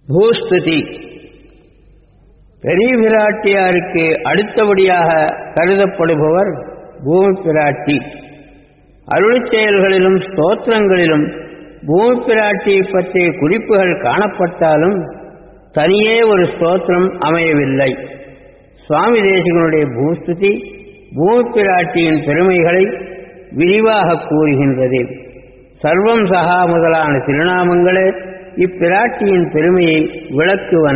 பூஸ்துதி பெரிய பிராட்டியாருக்கு அடுத்தபடியாக கருதப்படுபவர் பூமி பிராட்டி அருளிச் செயல்களிலும் ஸ்தோத்திரங்களிலும் பூமி பிராட்டியை பற்றிய குறிப்புகள் காணப்பட்டாலும் தனியே ஒரு ஸ்தோத்திரம் அமையவில்லை சுவாமி தேசிகனுடைய பூஸ்துதி பூமி பிராட்டியின் பெருமைகளை விரிவாக கூறுகின்றது சர்வம் சகா முதலான திருநாமங்களே இப்பிராட்டியின் பெருமையை விளக்குவன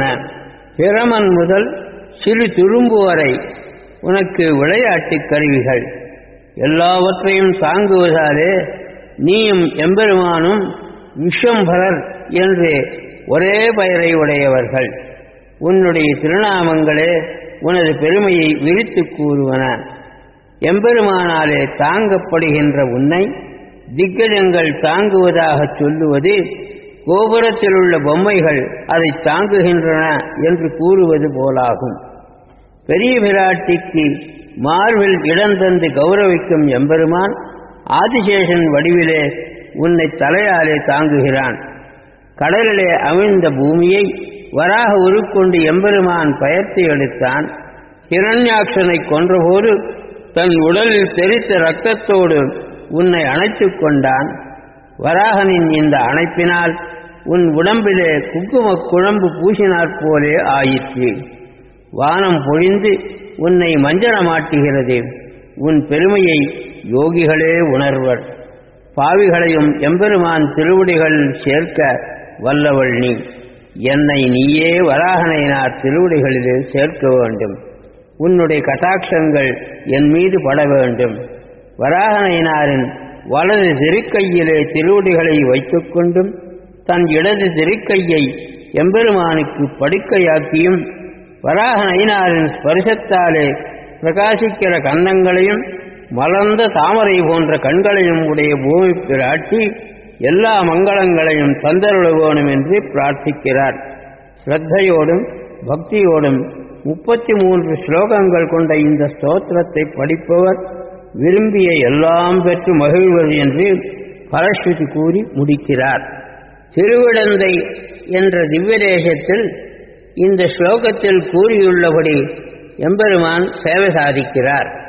பிரமன் முதல் சிறு துரும்பு வரை உனக்கு விளையாட்டுக் கருவிகள் எல்லாவற்றையும் தாங்குவதாலே நீயும் எம்பெருமானும் விஸ்வம்பரர் என்று ஒரே பெயரை உடையவர்கள் உன்னுடைய திருநாமங்களே உனது பெருமையை விரித்துக் கூறுவன எம்பெருமானாலே தாங்கப்படுகின்ற உன்னை திக்கஜங்கள் தாங்குவதாகச் சொல்லுவது கோபுரத்தில் உள்ள பொம்மைகள் அதை தாங்குகின்றன என்று கூறுவது போலாகும் பெரிய பிராட்டிக்கு மார்பில் இடம் தந்து கௌரவிக்கும் எம்பெருமான் ஆதிசேஷன் வடிவிலே உன்னை தலையாலே தாங்குகிறான் கடலிலே அமிழ்ந்த பூமியை வராக உருக்கொண்டு எம்பெருமான் பயர்த்தி எடுத்தான் ஹிரண்யாட்சனை கொன்றபோது தன் உடலில் தெரித்த இரத்தத்தோடு உன்னை அணைத்துக் கொண்டான் வராகனின் இந்த அணைப்பினால் உன் உடம்பிலே குங்குமக் குழம்பு பூசினாற் போலே ஆயிற்று வானம் பொழிந்து உன்னை மஞ்சனமாட்டுகிறது உன் பெருமையை யோகிகளே உணர்வர் பாவிகளையும் எம்பெருமான் திருவடிகளில் சேர்க்க வல்லவள் நீ என்னை நீயே வராகனையினார் திருவடிகளிலே சேர்க்க வேண்டும் உன்னுடைய கட்டாட்சங்கள் என் மீது பட வேண்டும் வராகனையினாரின் வலது திருக்கையிலே திருவடிகளை வைத்துக்கொண்டும் தன் இடது திருக்கையை எம்பெருமானுக்கு படுக்கையாக்கியும் வராக நயினாரின் ஸ்பரிசத்தாலே பிரகாசிக்கிற கன்னங்களையும் மலர்ந்த தாமரை போன்ற கண்களையும் உடைய பூமி பிராட்டி எல்லா மங்களங்களையும் தந்தருள வேணும் என்று பிரார்த்திக்கிறார் ஸ்ரத்தையோடும் பக்தியோடும் முப்பத்தி மூன்று ஸ்லோகங்கள் கொண்ட இந்த ஸ்தோத்திரத்தை படிப்பவர் விரும்பிய எல்லாம் பெற்று மகிழ்வது என்று பரஸ்வதி கூறி முடிக்கிறார் திருவிடந்தை என்ற திவ்யதேசத்தில் இந்த ஸ்லோகத்தில் கூறியுள்ளபடி எம்பெருமான் சேவை சாதிக்கிறார்